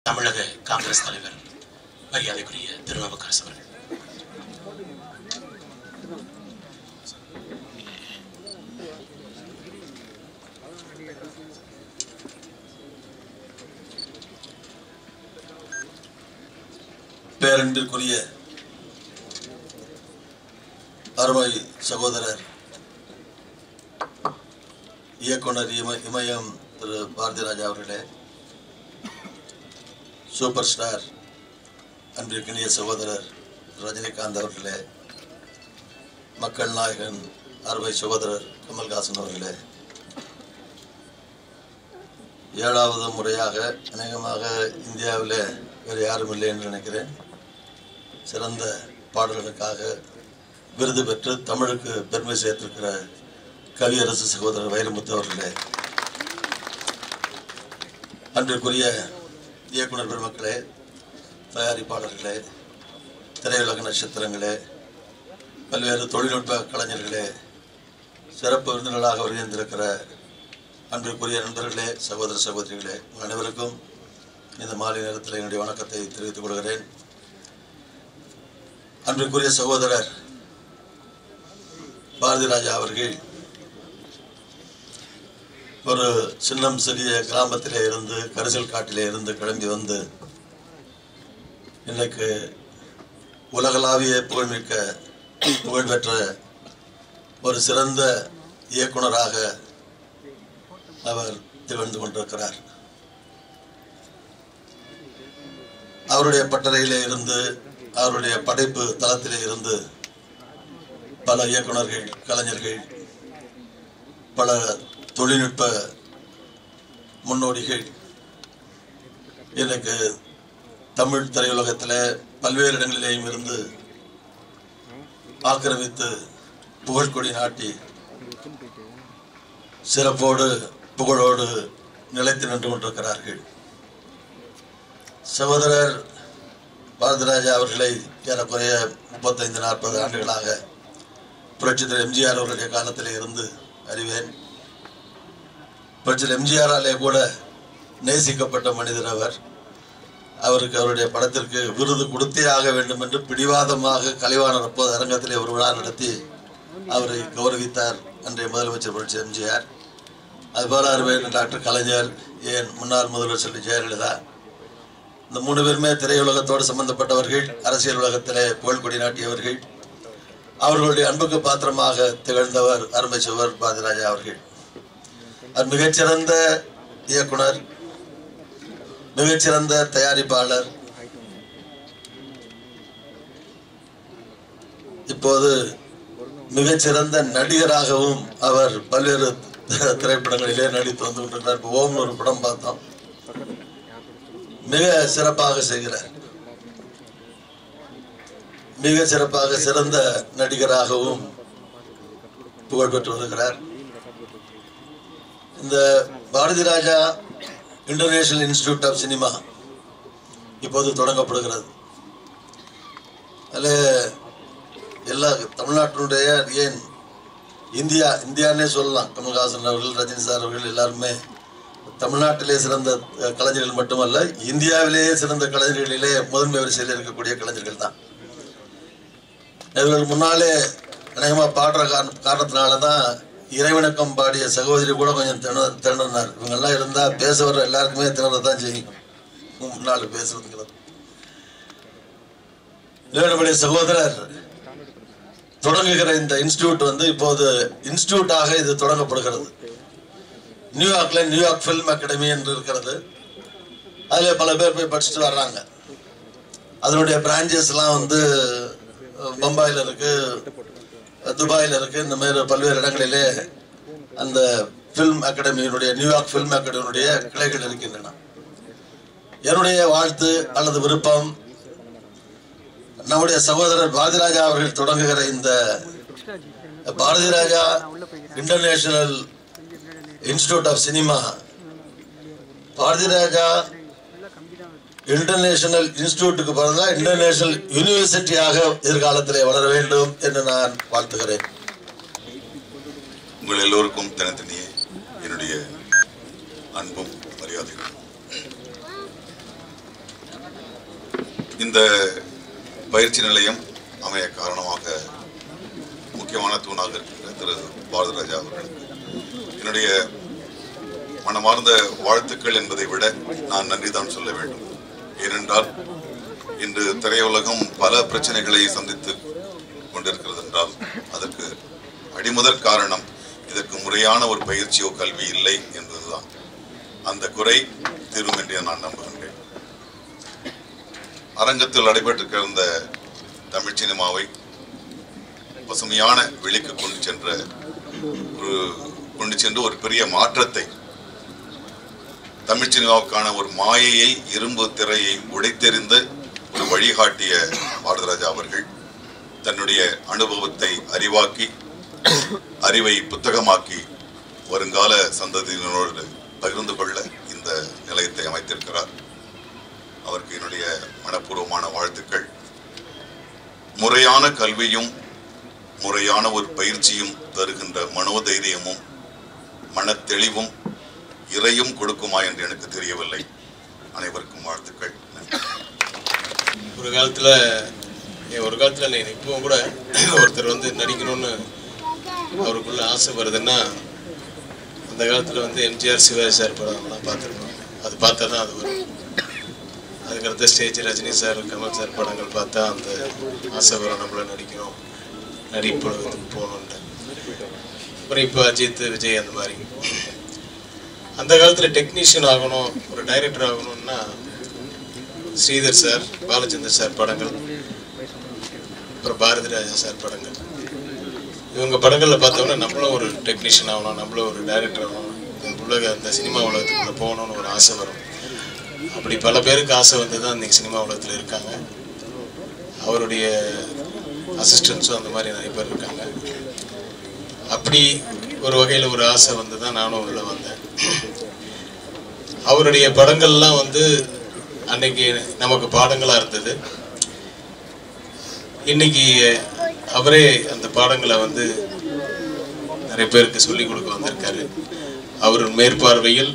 தமிழக காங்கிரஸ் தலைவர் மரியாதைக்குரிய திருநாவுக்கரசு அவர்கள் பேரன்பிற்குரிய அருமை சகோதரர் இயக்குனர் இம இமயம் திரு பாரதி ராஜா அவர்களே சூப்பர் ஸ்டார் அன்பிற்கினிய சகோதரர் ரஜினிகாந்த் அவர்களே மக்கள் நாயகன் அருமை சகோதரர் கமல்ஹாசன் அவர்களே ஏழாவது முறையாக அநேகமாக இந்தியாவில் வேறு யாரும் இல்லை என்று நினைக்கிறேன் சிறந்த பாடல்களுக்காக விருது பெற்று தமிழுக்கு பெருமை சேர்த்திருக்கிற கவியரசு சகோதரர் வைரமுத்து அவர்களே அன்பிற்குரிய இயக்குனர் பெருமக்களே தயாரிப்பாளர்களே திரையுலக நட்சத்திரங்களே பல்வேறு தொழில்நுட்ப கலைஞர்களே சிறப்பு விருந்தினர்களாக வருகின்றிருக்கிற அன்பிற்குரிய நண்பர்களே சகோதர சகோதரிகளே உங்கள் அனைவருக்கும் இந்த மாலை நேரத்தில் என்னுடைய வணக்கத்தை தெரிவித்துக் கொள்கிறேன் அன்பிற்குரிய சகோதரர் பாரதி ராஜா அவர்கள் ஒரு சின்னம் சிறிய கிராமத்திலே இருந்து கரிசல் காட்டிலே இருந்து கிளம்பி வந்து இன்னைக்கு உலகளாவிய புகழ்மிக்க புகழ்பெற்ற ஒரு சிறந்த இயக்குனராக அவர் திகழ்ந்து கொண்டிருக்கிறார் அவருடைய பட்டறையிலே இருந்து அவருடைய படைப்பு தளத்திலே இருந்து பல இயக்குனர்கள் கலைஞர்கள் பல தொழில்நுட்ப முன்னோடிகள் எனக்கு தமிழ் திரையுலகத்தில் பல்வேறு இடங்களிலேயும் இருந்து ஆக்கிரமித்து புகழ்கொடி நாட்டி சிறப்போடு புகழோடு நிலைத்து நின்று கொண்டிருக்கிறார்கள் சகோதரர் பாரதிராஜா அவர்களை ஏறக்குறைய முப்பத்தைந்து நாற்பது ஆண்டுகளாக புரட்சித்தர் எம்ஜிஆர் அவருடைய காலத்திலே இருந்து அறிவேன் புரட்சித்தர் எம்ஜிஆராலே கூட நேசிக்கப்பட்ட மனிதர் அவர் அவருக்கு அவருடைய படத்திற்கு விருது கொடுத்தே ஆக வேண்டும் என்று பிடிவாதமாக கலைவாணர் அப்போது அரங்கத்திலே ஒரு விழா நடத்தி அவரை கௌரவித்தார் அன்றைய முதலமைச்சர் புரட்சி எம்ஜிஆர் அதுபோல அறிவேன் டாக்டர் கலைஞர் ஏன் முன்னாள் முதல்வர் செல்வி ஜெயலலிதா இந்த மூணு பேருமே திரையுலகத்தோடு சம்பந்தப்பட்டவர்கள் அரசியல் உலகத்திலே புகழ்கொடி நாட்டியவர்கள் அவர்களுடைய அன்புக்கு பாத்திரமாக திகழ்ந்தவர் அருமை சுவர் பாதிராஜா அவர்கள் அவர் மிகச்சிறந்த இயக்குனர் மிகச்சிறந்த தயாரிப்பாளர் இப்போது மிகச்சிறந்த நடிகராகவும் அவர் பல்வேறு திரைப்படங்களிலே நடித்து வந்து கொண்டிருக்கிறார் இப்போ ஓம்னு ஒரு படம் பார்த்தோம் மிக சிறப்பாக செய்கிறார் மிக சிறப்பாக சிறந்த நடிகராகவும் புகழ் பெற்று வருகிறார் இந்த Bharathi Raja International Institute of Cinema இப்போது தொடங்கப்படுகிறது அதில் எல்லா தமிழ்நாட்டினுடைய ஏன் இந்தியா இந்தியான்னே சொல்லலாம் கமல்ஹாசன் அவர்கள் ரஜினி சார் அவர்கள் எல்லாருமே தமிழ்நாட்டிலே சிறந்த அஹ், கலைஞர்கள் மட்டுமல்ல இந்தியாவிலேயே சிறந்த கலைஞர்களிலே முதன்மை வரிசையில் இருக்கக்கூடிய கலைஞர்கள் தான் இவர்கள் முன்னாலே அநேகமாக பாடுற காரண காரணத்தினால தான் இறைவணக்கம் பாடிய சகோதரி கூட கொஞ்சம் திண திணறினார் இவங்கெல்லாம் இருந்தால் பேச வர்ற எல்லாருக்குமே திணற தான் செய்யும் முன்னால் பேசுறதுங்கிறது நம்முடைய சகோதரர் தொடங்குகிற இந்த இன்ஸ்டிடியூட் வந்து இப்போது இன்ஸ்டிடியூட்டாக இது தொடங்கப்படுகிறது நியூயார்க்ல நியூயார்க் ஃபில்ம் அகாடமி என்று இருக்கிறது அதில் பல பேர் போய் படிச்சுட்டு வர்றாங்க அதனுடைய பிரான்ச்சஸ்லாம் வந்து அஹ், பம்பாயில் இருக்கு துபாயில் இருக்கு இந்த மாதிரி பல்வேறு இடங்களிலே அந்த ஃபில்ம் அகாடமியினுடைய நியூயார்க் ஃபில்ம் அகாடமியினுடைய கிளைகள் இருக்கின்றன என்னுடைய வாழ்த்து அல்லது விருப்பம் நம்முடைய சகோதரர் பாரதிராஜா அவர்கள் தொடங்குகிற இந்த Bharathiraja International Institute of Cinema Bharathiraja International இன்ஸ்டிடியூட்டுக்கு பதிலாக இன்டர்நேஷனல் யூனிவர்சிட்டியாக எதிர்காலத்திலே வளர வேண்டும் என்று நான் வாழ்த்துகிறேன் உங்கள் எல்லோருக்கும் தனித்தனியே என்னுடைய அன்பும் மரியாதைகளும் இந்த பயிற்சி நிலையம் அமைய காரணமாக முக்கியமான தூணாக இருக்கின்ற திரு பாரதிராஜா அவர்களுக்கு என்னுடைய மனமார்ந்த வாழ்த்துக்கள் என்பதை விட நான் நன்றிதான் சொல்ல வேண்டும் ஏனென்றால் இன்று திரையுலகம் பல பிரச்சனைகளை சந்தித்து கொண்டிருக்கிறது என்றால் அதற்கு அடிமுதற் காரணம் இதற்கு முறையான ஒரு பயிற்சியோ கல்வி இல்லை என்பதுதான் அந்த குறை தீரும் என்று நான் நம்புகின்றேன் அரங்கத்தில் நடைபெற்றிருக்கிற இந்த தமிழ் சினிமாவை பசுமையான வெளிக்கு கொண்டு சென்ற ஒரு கொண்டு சென்று ஒரு பெரிய மாற்றத்தை தமிழ் சினிமாவுக்கான ஒரு மாயையை இரும்பு திரையை உடைத்தெறிந்த ஒரு வழிகாட்டிய பாரதராஜா அவர்கள் தன்னுடைய அனுபவத்தை அறிவாக்கி அறிவை புத்தகமாக்கி வருங்கால சந்ததியினரோடு பகிர்ந்து கொள்ள இந்த நிலையத்தை அமைத்திருக்கிறார் அவருக்கு என்னுடைய மனப்பூர்வமான வாழ்த்துக்கள் முறையான கல்வியும் முறையான ஒரு பயிற்சியும் தருகின்ற மனோதைரியமும் மனத்தெளிவும் இறையும் கொடுக்குமா என்று எனக்கு தெரியவில்லை அனைவருக்கும் வாழ்த்துக்கள் நன்றி ஒரு காலத்தில் ஒரு காலத்தில் நீ இப்பவும் கூட ஒருத்தர் வந்து நடிக்கணும்னு அவருக்குள்ள ஆசை வருதுன்னா அந்த காலத்தில் வந்து எம்ஜிஆர் சிவாஜி சார் படம்லாம் பார்த்துருப்போம் அது பார்த்தா தான் அது வரும் அதுக்கடுத்த stage Rajini sir Kamal sir படங்கள் பார்த்தா அந்த ஆசை வரும் நம்மள நடிக்கணும் நடிப்பு இதுக்கு போகணுன்ட்டு அப்புறம் இப்போ அஜித் விஜய் அந்த மாதிரி அந்த காலத்தில் டெக்னீஷியன் ஆகணும் ஒரு டைரக்டர் ஆகணும்னா ஸ்ரீதர் சார் பாலச்சந்தர் சார் படங்கள் அப்புறம் பாரதி ராஜா சார் படங்கள் இவங்க படங்களில் பார்த்தோம்னா நம்மளும் ஒரு டெக்னீஷியன் ஆகணும் நம்மளும் ஒரு டைரக்டர் ஆகணும் இந்த உலக அந்த சினிமா உலகத்துக்குள்ள போகணும்னு ஒரு ஆசை வரும் அப்படி பல பேருக்கு ஆசை வந்து தான் இன்னைக்கு சினிமா உலகத்தில் இருக்காங்க அவருடைய அசிஸ்டன்ஸும் அந்த மாதிரி நிறைய பேர் இருக்காங்க அப்படி ஒரு வகையில் ஒரு ஆசை வந்து தான் நானும் உள்ள வந்தேன் அவருடைய படங்கள்லாம் வந்து அன்னைக்கு நமக்கு பாடங்களா இருந்தது இன்னைக்கு அவரே அந்த பாடங்களை வந்து நிறைய பேருக்கு சொல்லிக் கொடுக்க வந்திருக்காரு அவர் மேற்பார்வையில்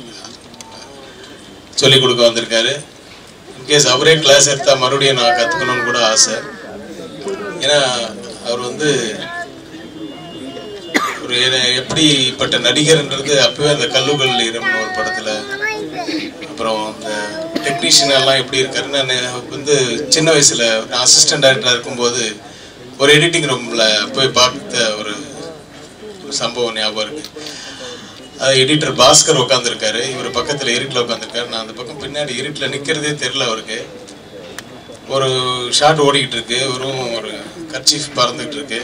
சொல்லிக் கொடுக்க வந்திருக்காரு இன்கேஸ் அவரே கிளாஸ் எடுத்தா மறுபடியும் நான் கத்துக்கணும்னு கூட ஆசை ஏன்னா அவர் வந்து ஒரு எ- எப்படிப்பட்ட நடிகர்ன்றது அப்பவே அந்த கல்லுகள் ஈரம்னு ஒரு படத்துல அப்புறம் அந்த டெக்னீஷியன் எல்லாம் எப்படி இருக்காரு நான் வந்து சின்ன வயசுல நான் அசிஸ்டன்ட் டைரக்டரா இருக்கும்போது ஒரு எடிட்டிங் ரூம்ல போய் பார்த்த ஒரு ஒரு சம்பவம் ஞாபகம் இருக்கு அது எடிட்டர் பாஸ்கர் உட்காந்துருக்காரு இவர் பக்கத்துல இருட்டில் உட்காந்துருக்காரு நான் அந்த பக்கம் பின்னாடி இருட்டில் நிக்கிறதே தெரியல அவருக்கு ஒரு ஷாட் ஓடிக்கிட்டு இருக்கு வெறும் ஒரு கர்ச்சீஃப் பறந்துகிட்டு இருக்கு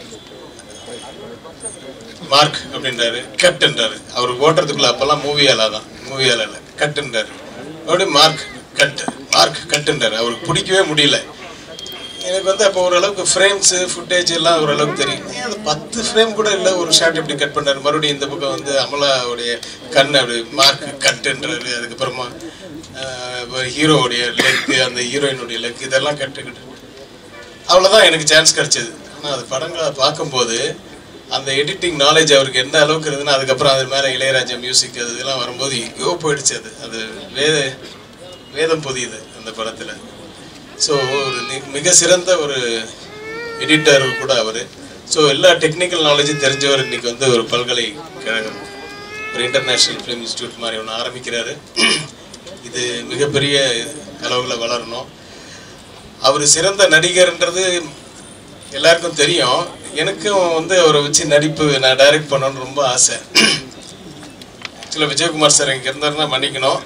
மார்க் அப்படின்றாரு கட்டுன்றாரு அவர் ஓட்டுறதுக்குள்ள அப்பெல்லாம் மூவியால தான் மூவியால இல்லை கட்டுன்றாரு அப்படியே மார்க் கட்டு மார்க் கட்டுன்றாரு அவருக்கு பிடிக்கவே முடியல எனக்கு வந்து அப்போ ஓரளவுக்கு ஃப்ரேம்ஸ் ஃபுட்டேஜ் எல்லாம் ஓரளவுக்கு தெரியும் ஏன் அது பத்து ஃப்ரேம் கூட இல்லை ஒரு ஷாட் எப்படி கட் பண்ணாரு மறுபடியும் இந்த பக்கம் வந்து அமலாவுடைய கண் அப்படி மார்க் கட்டுன்றாரு அதுக்கப்புறமா ஹீரோவுடைய லெக் அந்த ஹீரோயினுடைய லெக் இதெல்லாம் கட்டுக்கிட்டு அவ்வளோதான் எனக்கு சான்ஸ் கிடைச்சது ஆனால் அது படங்களை பார்க்கும்போது அந்த எடிட்டிங் நாலேஜ் அவருக்கு எந்த அளவுக்கு இருந்ததுன்னா அதுக்கப்புறம் அது மேலே இளையராஜா மியூசிக் அது இதெல்லாம் வரும்போது எங்கேயோ போயிடுச்சு அது அது வேத வேதம் பொதியுது அந்த படத்தில் ஸோ ஒரு நி- மிக சிறந்த ஒரு எடிட்டர் கூட அவர் ஸோ எல்லா டெக்னிக்கல் நாலேஜும் தெரிஞ்சவர் இன்னைக்கு வந்து ஒரு பல்கலைக்கழகம் ஒரு இன்டர்நேஷ்னல் ஃபிலிம் இன்ஸ்டியூட் மாதிரி ஒன்று ஆரம்பிக்கிறாரு இது மிகப்பெரிய அளவில் வளரணும் அவர் சிறந்த நடிகர்ன்றது எல்லாருக்கும் தெரியும் எனக்கும் வந்து அவரை வச்சு நடிப்பு நான் டைரக்ட் பண்ணணும்னு ரொம்ப ஆசை ஆக்சுவலாக விஜயகுமார் சார் இங்கே இருந்தாருன்னா மன்னிக்கணும்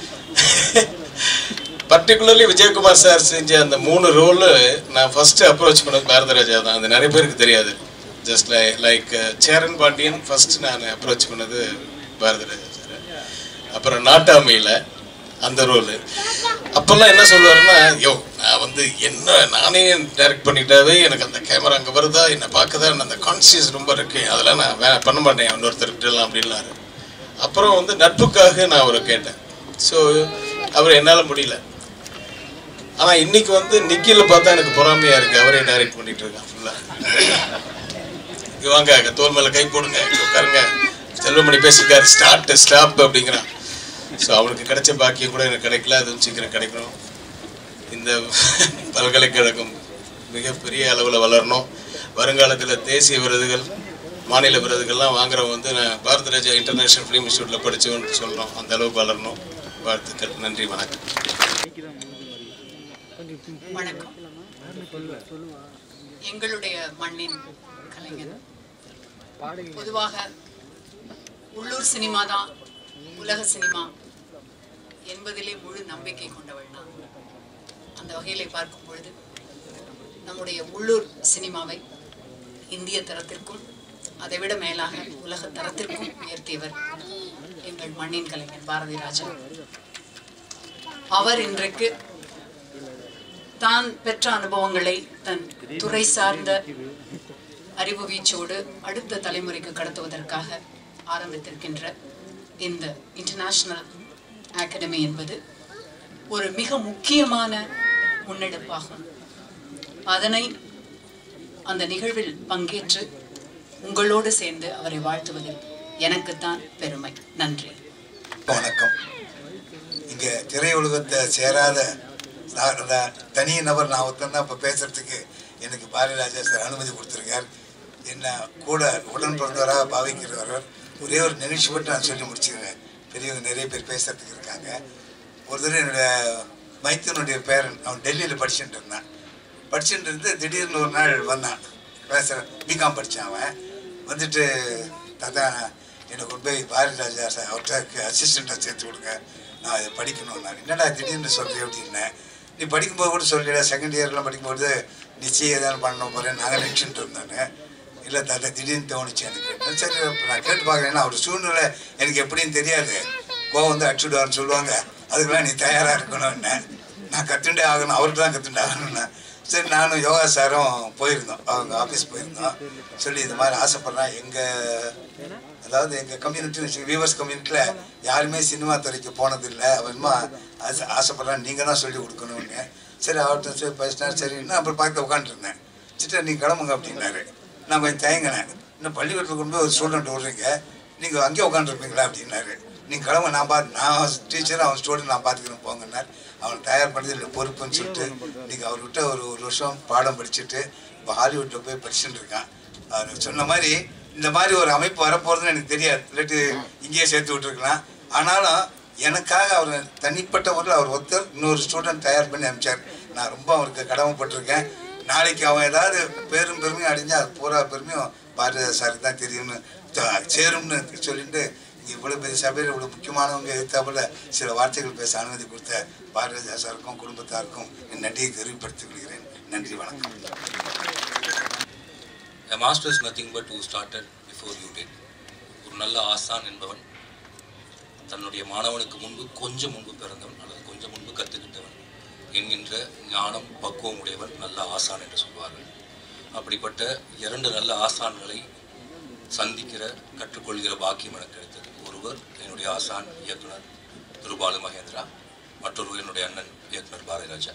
பர்டிகுலர்லி விஜயகுமார் சார் செஞ்ச அந்த மூணு ரோலு நான் ஃபர்ஸ்ட் அப்ரோச் பண்ணது பாரதராஜா தான் அது நிறைய பேருக்கு தெரியாது ஜஸ்ட் லை லைக் சேரன் பாண்டியன் ஃபர்ஸ்ட் நான் அப்ரோச் பண்ணது பாரதராஜா சார் அப்புறம் நாட்டாமையில் அந்த ரோலு அப்போல்லாம் என்ன சொல்லுவாருன்னா யோ நான் வந்து என்ன நானே டைரக்ட் பண்ணிட்டாவே எனக்கு அந்த கேமரா அங்கே வருதா என்னை பார்க்குதா அந்த கான்சியஸ் ரொம்ப இருக்கு அதெல்லாம் நான் வே பண்ண மாட்டேன் இன்னொருத்தர்கிட்டலாம் அப்படின்னாரு அப்புறம் வந்து நட்புக்காக நான் அவரை கேட்டேன் ஸோ அவர் என்னால் முடியல ஆனால் இன்னைக்கு வந்து நிக்கில பார்த்தா எனக்கு பொறாமையா இருக்கு அவரே டைரக்ட் பண்ணிட்டு இருக்கான் ஃபுல்லாக இங்க வாங்க அங்க தோல் மேல கை போடுங்க இங்க உட்காருங்க செல்வமணி பேசியிருக்காரு ஸ்டார்ட் ஸ்டாப் அப்படிங்கிறான் ஸோ அவனுக்கு கிடைச்ச பாக்கியம் கூட எனக்கு கிடைக்கல அதுவும் சீக்கிரம் கிடைக்கணும் இந்த பல்கலைக்கழகம் மிகப்பெரிய அளவில் வளரணும் வருங்காலத்தில் தேசிய விருதுகள் மாநில விருதுகள்லாம் வாங்குறவங்க வந்து நான் பாரத ராஜா இன்டர்நேஷனல் ஃபிலிம் இன்ஸ்டியூட்டில் படித்தவன்னு சொல்கிறோம் அந்த அளவுக்கு வளரணும் வாழ்த்துக்கள் நன்றி வணக்கம் வணக்கம் எங்களுடைய மண்ணின் கலைஞர் பொதுவாக உள்ளூர் சினிமா தான் உலக சினிமா என்பதிலே முழு நம்பிக்கை கொண்டவள் நான் அந்த வகையிலே பார்க்கும் பொழுது நம்முடைய உள்ளூர் சினிமாவை இந்திய தரத்திற்கும் அதைவிட மேலாக உலக தரத்திற்கும் உயர்த்தியவர் எங்கள் மண்ணின் கலைஞர் பாரதி ராஜா அவர் இன்றைக்கு தான் பெற்ற அனுபவங்களை தன் துறை சார்ந்த அறிவு வீச்சோடு அடுத்த தலைமுறைக்கு கடத்துவதற்காக ஆரம்பித்திருக்கின்ற இந்த இன்டர்நேஷனல் அகாடமி என்பது ஒரு மிக முக்கியமான முன்னெடுப்பாகும் அதனை அந்த நிகழ்வில் பங்கேற்று உங்களோடு சேர்ந்து அவரை வாழ்த்துவதில் எனக்குத்தான் பெருமை நன்றி வணக்கம் இங்கே திரையுலகத்தை சேராத நான் நான் தனி நபர் நான் ஒருத்தன் தான் இப்போ பேசுறதுக்கு எனக்கு பாரதிராஜா சார் அனுமதி கொடுத்துருக்கார் என்ன கூட உடன் பிறந்தவராக பாவிக்கிறவர் ஒரே ஒரு நிகழ்ச்சி மட்டும் நான் சொல்லி முடிச்சிருக்கேன் பெரியவங்க நிறைய பேர் பேசுறதுக்கு இருக்காங்க ஒரு தடவை என்னோட மைத்தனுடைய பேரன் அவன் டெல்லியில் படிச்சுட்டு இருந்தான் படிச்சுட்டு இருந்து திடீர்னு ஒரு நாள் வந்தான் பேசுகிற பிகாம் படித்தான் அவன் வந்துட்டு தாத்தா என்னை கொண்டு போய் பாரதிராஜா சார் அவர்கிட்ட அசிஸ்டண்ட்டாக சேர்த்து கொடுங்க நான் இதை படிக்கணும் நான் என்னடா திடீர்னு சொல்கிறேன் அப்படின்னேன் நீ படிக்கும்போது கூட சொல்லிடா செகண்ட் இயர்லாம் படிக்கும்போது நிச்சயம் ஏதாவது பண்ண போகிறேன் நாங்கள் நினச்சிட்டு இருந்தானே இல்லை தாத்தா திடீர்னு தோணுச்சு எனக்கு சரி அப்ப நான் கேட்டு பார்க்குறேன் அவர் சூழ்நிலை எனக்கு எப்படின்னு தெரியாது கோவம் வந்து அடிச்சுடுவார்னு சொல்லுவாங்க அதுக்கெல்லாம் நீ தயாராக இருக்கணும்னு நான் கற்றுண்டே ஆகணும் அவர்கிட்ட தான் கற்றுண்டே ஆகணும்னு சரி நானும் யோகா சாரும் போயிருந்தோம் அவங்க ஆஃபீஸ் போயிருந்தோம் சொல்லி இந்த மாதிரி ஆசைப்பட்றேன் எங்கள் அதாவது எங்கள் கம்யூனிட்டி வியூவர்ஸ் கம்யூனிட்டியில் யாருமே சினிமா துறைக்கு போனதில்லை அவன்மா ஆசை ஆசைப்பட்றான் நீங்கள் தான் சொல்லி கொடுக்கணும்னு சரி அவர்கிட்ட சரி பேசினார் சரின்னா அப்புறம் பார்த்து உட்காந்துருந்தேன் சிஸ்டர் நீங்கள் கிளம்புங்க அப்படின்னாரு நான் கொஞ்சம் தயங்கினேன் இன்னும் பள்ளிக்கூடத்தில் கொண்டு போய் ஒரு ஸ்டூடெண்ட் விட்றீங்க நீங்கள் அங்கேயே உட்காந்துருப்பீங்களா அப்படின்னாரு நீங்கள் கிளம்ப நான் பார்த்து நான் டீச்சர் அவன் ஸ்டூடெண்ட் நான் பார்த்துக்கிறேன் போங்கன்னார் அவனை தயார் பண்ணது இல்லை பொறுப்புன்னு சொல்லிட்டு நீங்கள் அவர்கிட்ட ஒரு ஒரு வருஷம் பாடம் படிச்சுட்டு இப்போ ஹாலிவுட்டில் போய் படிச்சுட்டு இருக்கான் அவர் சொன்ன மாதிரி இந்த மாதிரி ஒரு அமைப்பு வரப்போகிறதுன்னு எனக்கு தெரியாது இல்லாட்டி இங்கேயே சேர்த்து விட்டுருக்கலாம் ஆனாலும் எனக்காக அவர் தனிப்பட்ட முறையில் அவர் ஒருத்தர் இன்னொரு ஸ்டூடெண்ட் தயார் பண்ணி அனுப்பிச்சார் நான் ரொம்ப அவருக்கு கடமைப்பட்டிருக்கேன் நாளைக்கு அவன் ஏதாவது பேரும் பெருமையும் அடைஞ்சா அது பூரா பெருமையும் பாரதிதாசன் சாருக்கு தான் தெரியும்னு த- சேரும்னு சொல்லிட்டு இங்கே இவ்வளோ பெரிய சபையில் இவ்வளோ முக்கியமானவங்க எதிர்த்தாப்புல சில வார்த்தைகள் பேச அனுமதி கொடுத்த பாரதிதாசா சாருக்கும் குடும்பத்தாருக்கும் என் நன்றியை தெரிவிப்படுத்திக் கொள்கிறேன் நன்றி வணக்கம் A master is nothing but who started before you did. ஒரு நல்ல ஆசான் என்பவன் தன்னுடைய மாணவனுக்கு முன்பு கொஞ்சம் முன்பு பிறந்தவன் அல்லது கொஞ்சம் முன்பு கற்றுக்கிட்டவன் என்கின்ற ஞானம் பக்குவம் உடையவன் நல்ல ஆசான் என்று சொல்வார்கள் அப்படிப்பட்ட இரண்டு நல்ல ஆசான்களை சந்திக்கிற கற்றுக்கொள்கிற பாக்கியம் எனக்கு கிடைத்தது ஒருவர் என்னுடைய ஆசான் இயக்குனர் திருபாலு மகேந்திரா மற்றொருவர் என்னுடைய அண்ணன் இயக்குனர் பாரதிராஜா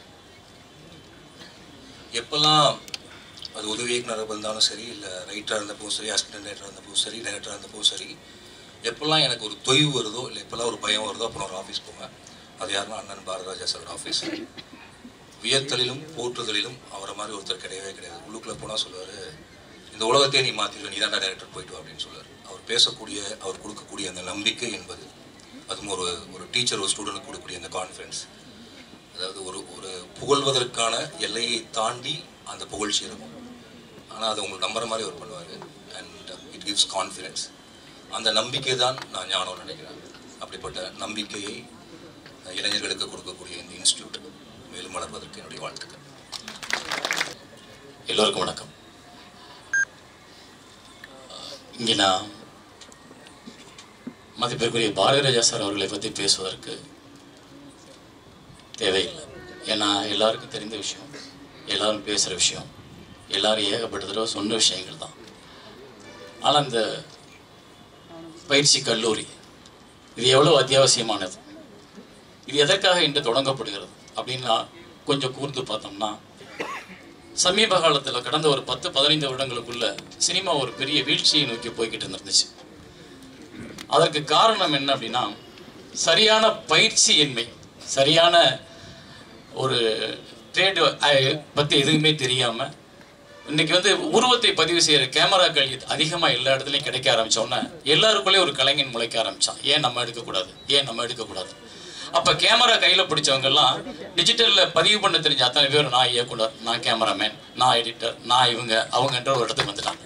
எப்பெல்லாம் அது உதவி இயக்குனராக இருந்தாலும் சரி இல்லை ரைட்டராக இருந்தப்போ சரி அசிஸ்டன்ட் ரைட்டராக இருந்தப்போ சரி டைரக்டராக இருந்தப்போ சரி எப்பெல்லாம் எனக்கு ஒரு தொய்வு வருதோ இல்லை எப்பெல்லாம் ஒரு பயம் வருதோ அப்போ நான் ஒரு ஆஃபீஸ் போவேன் அது யாருன்னா அண்ணன் பாரதராஜா சார் ஆஃபீஸ் வியத்தலிலும் போற்றுதலிலும் அவரை மாதிரி ஒருத்தர் கிடையவே கிடையாது உள்ளுக்குள்ளே போனால் சொல்லுவார் இந்த உலகத்தையே நீ மாற்றிடுவ நீ தான்டா டைரக்டர் போயிட்டு வா அப்படின்னு சொல்லுவார் அவர் பேசக்கூடிய அவர் கொடுக்கக்கூடிய அந்த நம்பிக்கை என்பது அதுவும் ஒரு ஒரு டீச்சர் ஒரு ஸ்டூடெண்ட் கொடுக்கக்கூடிய அந்த கான்ஃபிடன்ஸ் அதாவது ஒரு ஒரு புகழ்வதற்கான எல்லையை தாண்டி அந்த புகழ்ச்சி இருக்கும் ஆனால் அதை உங்களுக்கு நம்புற மாதிரி அவர் பண்ணுவார் அண்ட் இட் கிவ்ஸ் கான்ஃபிடென்ஸ் அந்த நம்பிக்கை தான் நான் ஞானம் நினைக்கிறேன் அப்படிப்பட்ட நம்பிக்கையை இளைஞர்களுக்கு கொடுக்கக்கூடிய இந்த இன்ஸ்டியூட் மேலும் வளர்வதற்கு என்னுடைய வாழ்த்துக்கள் எல்லோருக்கும் வணக்கம் இங்கே நான் மதிப்பிற்குரிய பாரதிராஜா சார் அவர்களை பற்றி பேசுவதற்கு தேவையில்லை ஏன்னா எல்லாருக்கும் தெரிந்த விஷயம் எல்லாரும் பேசுகிற விஷயம் எல்லாரும் ஏகப்பட்ட தடவை சொன்ன விஷயங்கள் தான் ஆனால் இந்த பயிற்சி கல்லூரி இது எவ்வளோ அத்தியாவசியமானது இது எதற்காக இன்று தொடங்கப்படுகிறது அப்படின்னு நான் கொஞ்சம் கூர்ந்து பார்த்தோம்னா சமீப காலத்தில் கடந்த ஒரு பத்து பதினைந்து வருடங்களுக்குள்ள சினிமா ஒரு பெரிய வீழ்ச்சியை நோக்கி போய்கிட்டு இருந்துச்சு அதற்கு காரணம் என்ன அப்படின்னா சரியான பயிற்சியின்மை சரியான ஒரு ட்ரேடு பற்றி எதுவுமே தெரியாமல் இன்னைக்கு வந்து உருவத்தை பதிவு செய்கிற கேமராக்கள் அதிகமாக எல்லா இடத்துலையும் கிடைக்க ஆரம்பிச்சோன்னே எல்லாருக்குள்ளேயும் ஒரு கலைஞன் முளைக்க ஆரம்பிச்சான் ஏன் நம்ம எடுக்கக்கூடாது ஏன் நம்ம எடுக்கக்கூடாது அப்போ கேமரா கையில் பிடிச்சவங்கெல்லாம் டிஜிட்டலில் பதிவு பண்ண தெரிஞ்ச அத்தனை பேர் நான் இயக்குனர் நான் கேமராமேன் நான் எடிட்டர் நான் இவங்க அவங்கன்ற ஒரு இடத்துக்கு வந்துட்டாங்க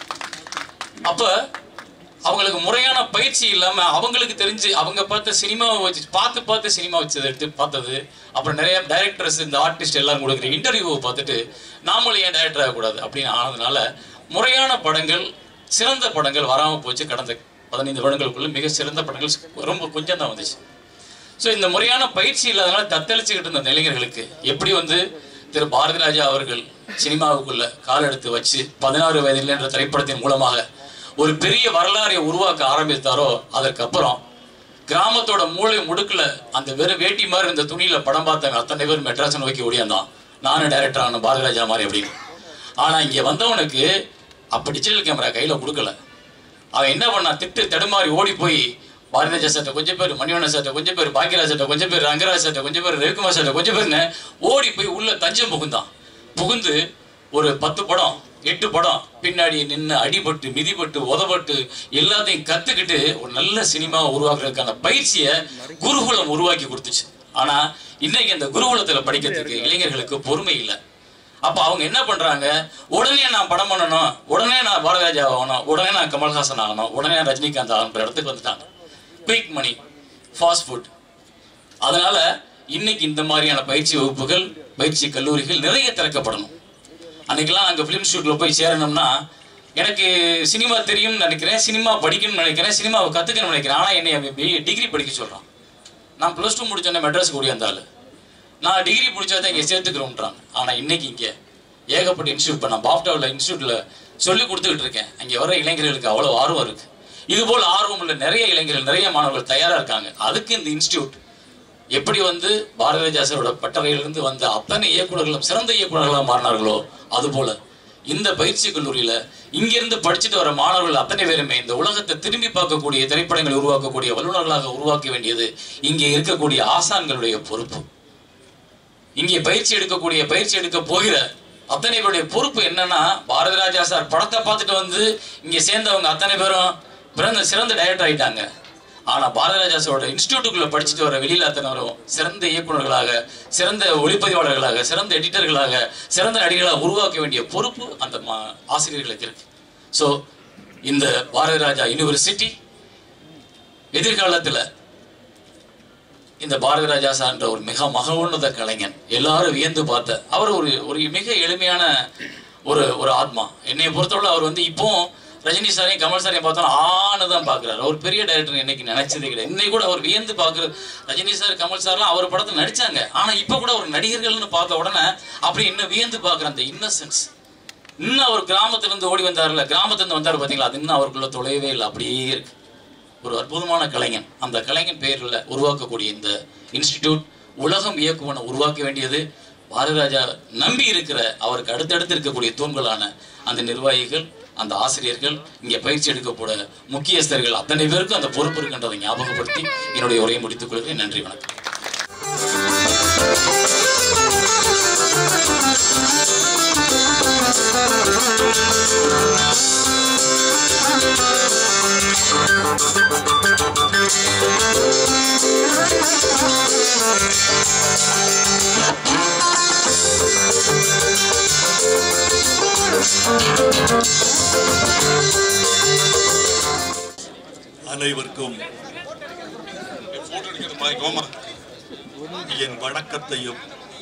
அப்போ அவங்களுக்கு முறையான பயிற்சி இல்லாம அவங்களுக்கு தெரிஞ்சு அவங்க பார்த்த சினிமாவை வச்சு பார்த்து பார்த்து சினிமா வச்சதை எடுத்து பார்த்தது அப்புறம் நிறைய டைரக்டர்ஸ் இந்த ஆர்டிஸ்ட் எல்லாரும் கொடுக்குற இன்டர்வியூவை பார்த்துட்டு நாமளும் ஏன் டைரக்டர் ஆகக்கூடாது அப்படின்னு ஆனதுனால முறையான படங்கள் சிறந்த படங்கள் வராமல் போச்சு கடந்த பதினைந்து வருடங்களுக்குள்ள மிக சிறந்த படங்கள் ரொம்ப கொஞ்சம் தான் வந்துச்சு ஸோ இந்த முறையான பயிற்சி இல்லாதனால தத்தளிச்சுக்கிட்டு இருந்த இளைஞர்களுக்கு எப்படி வந்து திரு பாரதி ராஜா அவர்கள் சினிமாவுக்குள்ள கால் எடுத்து வச்சு பதினாறு வயதில் என்ற திரைப்படத்தின் மூலமாக ஒரு பெரிய வரலாறை உருவாக்க ஆரம்பித்தாரோ அதற்கப்புறம் கிராமத்தோட மூளை முடுக்குல அந்த வெறும் வேட்டி மாதிரி இருந்த துணியில படம் பார்த்தவங்க அத்தனை பேர் மெட்ராஸை நோக்கி ஓடியாந்தான் நானும் டைரக்டர் ஆன பாரதி ராஜா மாதிரி அப்படின்னு ஆனா இங்க வந்தவனுக்கு அப்ப டிஜிட்டல் கேமரா கையில கொடுக்கல அவன் என்ன பண்ணான் திட்டு தடுமாறி ஓடி போய் பாரதிராஜா சட்டை கொஞ்சம் பேர் மணிவண்ணன் சட்டை கொஞ்சம் பேர் பாக்கியராஜ் சட்டை கொஞ்சம் பேர் ரங்கராஜ் சட்டை கொஞ்சம் பேர் ரவிக்குமார் சட்டை கொஞ்சம் பேர்னு ஓடி போய் உள்ள தஞ்சம் புகுந்தான் புகுந்து ஒரு பத்து படம் எட்டு படம் பின்னாடி நின்று அடிபட்டு மிதிபட்டு உதப்பட்டு எல்லாத்தையும் கத்துக்கிட்டு ஒரு நல்ல சினிமா உருவாக்குறதுக்கான பயிற்சியை குருகுலம் உருவாக்கி கொடுத்துச்சு ஆனா இன்னைக்கு அந்த குருகுலத்துல படிக்கிறதுக்கு இளைஞர்களுக்கு பொறுமை இல்லை அப்ப அவங்க என்ன பண்றாங்க உடனே நான் படம் பண்ணணும் உடனே நான் பாரதிராஜா ஆகணும் உடனே நான் கமல்ஹாசன் ஆகணும் உடனே நான் ரஜினிகாந்த் ஆகணுன்ற இடத்துக்கு வந்துட்டாங்க குயிக் மணி ஃபாஸ்ட் ஃபுட் அதனால இன்னைக்கு இந்த மாதிரியான பயிற்சி வகுப்புகள் பயிற்சி கல்லூரிகள் நிறைய திறக்கப்படணும் அன்னைக்கெல்லாம் அங்கே ஃபிலிம் ஷூட்டில் போய் சேரணும்னா எனக்கு சினிமா தெரியும்னு நினைக்கிறேன் சினிமா படிக்கணும்னு நினைக்கிறேன் சினிமாவை கற்றுக்கணும்னு நினைக்கிறேன் ஆனால் என்னை டிகிரி படிக்க சொல்கிறான் நான் ப்ளஸ் டூ முடிச்சோன்னே மெட்ராஸுக்கு ஓடி வந்தாள் நான் டிகிரி முடிச்சாதான் இங்கே சேர்த்துக்கிறோம்ன்றாங்க ஆனால் இன்னைக்கு இங்கே ஏகப்பட்ட இன்ஸ்டியூட் இப்போ நான் பாப்டாவில் இன்ஸ்டியூட்டில் சொல்லி கொடுத்துக்கிட்டு இருக்கேன் அங்கே வர இளைஞர்களுக்கு அவ்வளோ ஆர்வம் இருக்கு இது போல் ஆர்வம் உள்ள நிறைய இளைஞர்கள் நிறைய மாணவர்கள் தயாராக இருக்காங்க அதுக்கு இந்த இன்ஸ்டியூட் எப்படி வந்து பாரதிராஜா சாரோட பட்டறையிலிருந்து வந்த அத்தனை இயக்குநர்களும் சிறந்த இயக்குநர்களாக மாறினார்களோ அதுபோல இந்த பயிற்சி கல்லூரியில இங்கிருந்து படிச்சுட்டு வர மாணவர்கள் அத்தனை பேருமே இந்த உலகத்தை திரும்பி பார்க்கக்கூடிய திரைப்படங்களை உருவாக்கக்கூடிய வல்லுநர்களாக உருவாக்க வேண்டியது இங்கே இருக்கக்கூடிய ஆசான்களுடைய பொறுப்பு இங்கே பயிற்சி எடுக்கக்கூடிய பயிற்சி எடுக்க போகிற அத்தனை பேருடைய பொறுப்பு என்னன்னா பாரதி ராஜா சார் படத்தை பார்த்துட்டு வந்து இங்க சேர்ந்தவங்க அத்தனை பேரும் பிறந்த சிறந்த டைரக்டர் ஆயிட்டாங்க ஆனா பாரதி ராஜா சாரோட இன்ஸ்டியூட்டுக்குள்ள படிச்சுட்டு வர வெளியில அத்தனை வரும் சிறந்த இயக்குநர்களாக சிறந்த ஒளிப்பதிவாளர்களாக சிறந்த எடிட்டர்களாக சிறந்த நடிகர்களாக உருவாக்க வேண்டிய பொறுப்பு அந்த மா- ஆசிரியர்களுக்கு இருக்கு ஸோ இந்த பாரதி ராஜா யூனிவர்சிட்டி எதிர்காலத்துல இந்த பாரதி ராஜா சார்ன்ற ஒரு மிக மகவுன்னத கலைஞன் எல்லாரும் வியந்து பார்த்த அவர் ஒரு ஒரு மிக எளிமையான ஒரு ஒரு ஆத்மா என்னை பொறுத்தவரை அவர் வந்து இப்போ ரஜினி சாரையும் கமல் சாரையும் பார்த்தோம் ஆன்னு தான் பார்க்குறாரு அவர் பெரிய டைரக்டர் என்னைக்கு நினைச்சதே கிடையாது இன்னைக்கு கூட அவர் வியந்து பார்க்குற ரஜினி சார் கமல் சார்லாம் அவர் படத்தில் நடிச்சாங்க ஆனால் இப்போ கூட ஒரு நடிகர்கள்னு பார்த்த உடனே அப்படி இன்னும் வியந்து பார்க்குற அந்த இன்னசென்ஸ் இன்னும் அவர் கிராமத்திலிருந்து ஓடி வந்தார்ல கிராமத்திலிருந்து வந்தார் பார்த்தீங்களா அது இன்னும் அவருக்குள்ள தொலைவே இல்லை அப்படியே இருக்கு ஒரு அற்புதமான கலைஞன் அந்த கலைஞன் பெயரில் உருவாக்கக்கூடிய இந்த இன்ஸ்டிடியூட் உலகம் இயக்குவனை உருவாக்க வேண்டியது பாரதிராஜா நம்பி இருக்கிற அவருக்கு அடுத்தடுத்து இருக்கக்கூடிய தூண்களான அந்த நிர்வாகிகள் அந்த ஆசிரியர்கள் இங்கே பயிற்சி எடுக்க போட முக்கியஸ்தர்கள் அத்தனை பேருக்கும் அந்த பொறுப்பு இருக்கின்றதை ஞாபகப்படுத்தி என்னுடைய உரையை முடித்துக் கொள்கிறேன் நன்றி வணக்கம் அனைவருக்கும் என் வணக்கத்தையும்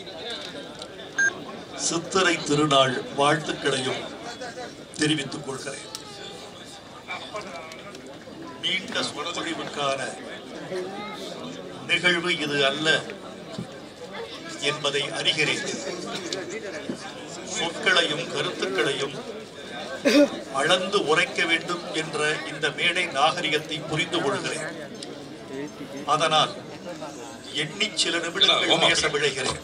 சித்திரை திருநாள் வாழ்த்துக்களையும் தெரிவித்துக் கொள்கிறேன் நீண்ட சொற்பொழிவுக்கான நிகழ்வு இது அல்ல என்பதை அறிகிறேன் சொற்களையும் கருத்துக்களையும் அளந்து உரைக்க வேண்டும் என்ற இந்த மேடை நாகரிகத்தை புரிந்து கொள்கிறேன் அதனால் எண்ணி சில நிமிடங்கள் பேச விழைகிறேன்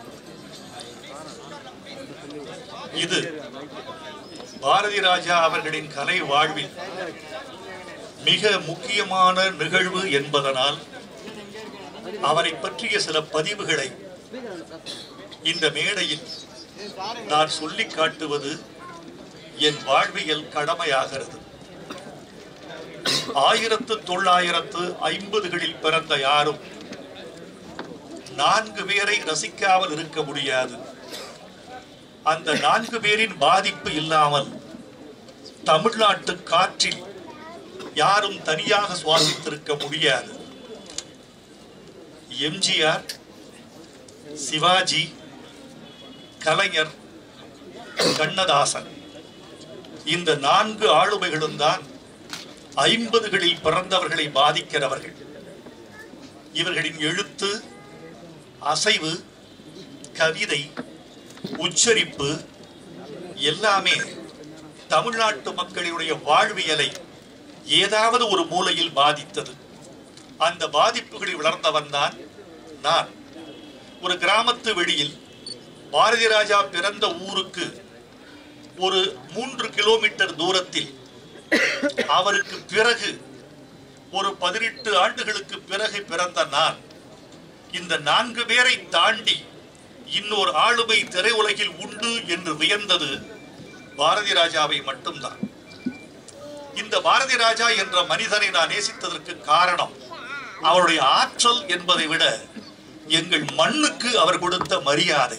இது பாரதி ராஜா அவர்களின் கலை வாழ்வில் மிக முக்கியமான நிகழ்வு என்பதனால் அவரை பற்றிய சில பதிவுகளை இந்த மேடையில் நான் சொல்லிக் காட்டுவது என் வாழ்வியல் கடமையாகிறது ஆயிரத்து தொள்ளாயிரத்து ஐம்பதுகளில் பிறந்த யாரும் நான்கு பேரை ரசிக்காமல் இருக்க முடியாது அந்த நான்கு பேரின் பாதிப்பு இல்லாமல் தமிழ்நாட்டு காற்றில் யாரும் தனியாக சுவாசித்திருக்க முடியாது எம்ஜிஆர் சிவாஜி கலைஞர் கண்ணதாசன் இந்த நான்கு ஆளுமைகளும் தான் ஐம்பதுகளில் பிறந்தவர்களை பாதிக்கிறவர்கள் இவர்களின் எழுத்து அசைவு கவிதை உச்சரிப்பு எல்லாமே தமிழ்நாட்டு மக்களுடைய வாழ்வியலை ஏதாவது ஒரு மூலையில் பாதித்தது அந்த பாதிப்புகளில் வளர்ந்தவன் தான் நான் ஒரு கிராமத்து வெளியில் பாரதி ராஜா பிறந்த ஊருக்கு ஒரு மூன்று கிலோமீட்டர் தூரத்தில் அவருக்கு பிறகு ஒரு பதினெட்டு ஆண்டுகளுக்கு பிறகு பிறந்த நான் இந்த நான்கு பேரை தாண்டி இன்னொரு ஆளுமை திரையுலகில் உண்டு என்று வியந்தது பாரதி ராஜாவை மட்டும்தான் இந்த பாரதி ராஜா என்ற மனிதனை நான் நேசித்ததற்கு காரணம் அவருடைய ஆற்றல் என்பதை விட எங்கள் மண்ணுக்கு அவர் கொடுத்த மரியாதை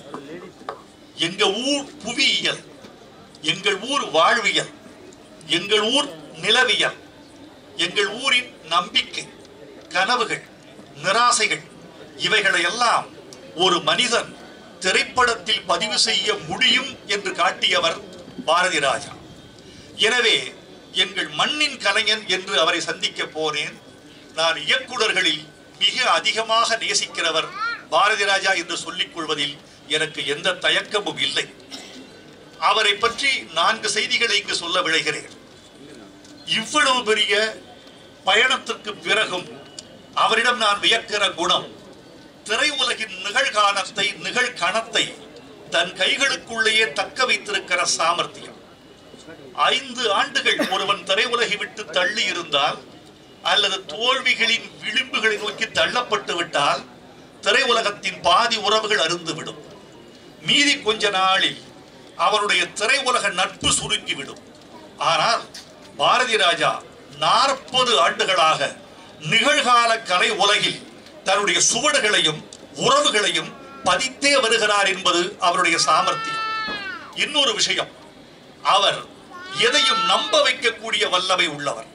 எங்க ஊர் புவியியல் எங்கள் ஊர் வாழ்வியல் எங்கள் ஊர் நிலவியல் எங்கள் ஊரின் நம்பிக்கை கனவுகள் நிராசைகள் இவைகளை எல்லாம் ஒரு மனிதன் திரைப்படத்தில் பதிவு செய்ய முடியும் என்று காட்டியவர் பாரதி ராஜா எனவே எங்கள் மண்ணின் கலைஞன் என்று அவரை சந்திக்க போனேன் நான் இயக்குனர்களில் மிக அதிகமாக நேசிக்கிறவர் பாரதி ராஜா என்று சொல்லிக் கொள்வதில் எனக்கு எந்த தயக்கமும் இல்லை அவரை பற்றி நான்கு செய்திகளை இங்கு சொல்ல விளைகிறேன் இவ்வளவு பெரிய பயணத்திற்கு பிறகும் அவரிடம் நான் வியக்கிற குணம் திரையுலகின் நிகழ்காலத்தை நிகழ்கணத்தை தன் கைகளுக்குள்ளேயே தக்க வைத்திருக்கிற சாமர்த்தியம் ஐந்து ஆண்டுகள் ஒருவன் திரையுலகை விட்டு தள்ளி இருந்தால் அல்லது தோல்விகளின் விளிம்புகளை நோக்கி தள்ளப்பட்டு விட்டால் திரையுலகத்தின் பாதி உறவுகள் அருந்துவிடும் மீதி கொஞ்ச நாளில் அவருடைய திரையுலக நட்பு சுருங்கிவிடும் ஆனால் பாரதி ராஜா நாற்பது ஆண்டுகளாக நிகழ்கால கலை உலகில் தன்னுடைய சுவடுகளையும் உறவுகளையும் பதித்தே வருகிறார் என்பது அவருடைய சாமர்த்தியம் இன்னொரு விஷயம் அவர் எதையும் நம்ப வைக்கக்கூடிய வல்லமை உள்ளவர்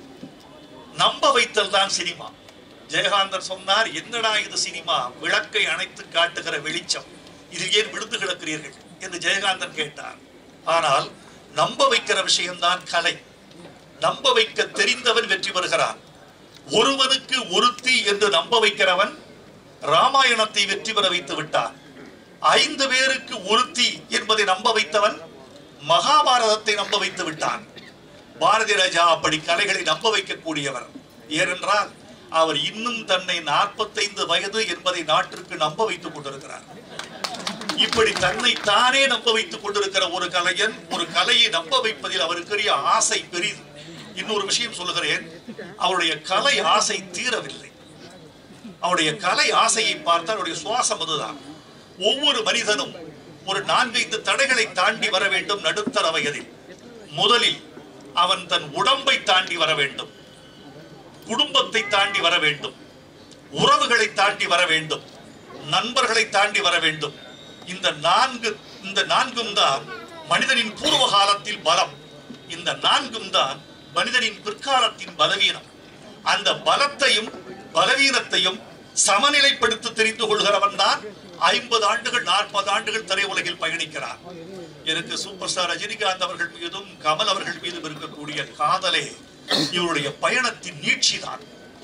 நம்ப வைத்தல் தான் சினிமா ஜெயகாந்தர் சொன்னார் என்னடா இது சினிமா விளக்கை அணைத்து காட்டுகிற வெளிச்சம் இதில் ஏன் விழுந்து கிடக்கிறீர்கள் என்று ஜெயகாந்தன் கேட்டார் ஆனால் நம்ப வைக்கிற விஷயம்தான் கலை நம்ப வைக்க தெரிந்தவன் வெற்றி பெறுகிறான் ஒருவனுக்கு ஒருத்தி என்று நம்ப வைக்கிறவன் ராமாயணத்தை வெற்றி பெற வைத்து விட்டான் ஐந்து பேருக்கு ஒருத்தி என்பதை நம்ப வைத்தவன் மகாபாரதத்தை நம்ப வைத்து விட்டான் பாரதி ராஜா அப்படி கலைகளை நம்ப வைக்கக்கூடியவர் ஏனென்றால் அவர் இன்னும் தன்னை நாற்பத்தைந்து வயது என்பதை நாட்டிற்கு நம்ப வைத்துக் கொண்டிருக்கிறார் இப்படி தன்னை தானே நம்ப வைத்துக் கொண்டிருக்கிற ஒரு கலைஞன் ஒரு கலையை நம்ப வைப்பதில் அவருக்குரிய ஆசை பெரிது இன்னொரு விஷயம் சொல்லுகிறேன் அவருடைய கலை ஆசை தீரவில்லை அவருடைய கலை ஆசையை பார்த்தால் அவருடைய சுவாசம் அதுதான் ஒவ்வொரு மனிதனும் ஒரு நான்கைந்து தடைகளை தாண்டி வர வேண்டும் நடுத்தர வயதில் முதலில் அவன் தன் உடம்பை தாண்டி வர வேண்டும் குடும்பத்தை தாண்டி வர வேண்டும் உறவுகளை தாண்டி வர வேண்டும் நண்பர்களை தாண்டி வர வேண்டும் இந்த நான்கு இந்த நான்கும் தான் மனிதனின் பூர்வ காலத்தில் பலம் இந்த நான்கும் தான் மனிதனின் பிற்காலத்தின் பலவீனம் அந்த பலத்தையும் பலவீனத்தையும் சமநிலைப்படுத்தி தெரிந்து கொள்கிறவன் தான் ஐம்பது ஆண்டுகள் நாற்பது ஆண்டுகள் திரையுலகில் பயணிக்கிறார் எனக்கு சூப்பர் ஸ்டார் ரஜினிகாந்த் அவர்கள் மீதும் கமல் அவர்கள் மீதும் இருக்கக்கூடிய காதலே இவருடைய பயணத்தின் நீட்சிதான்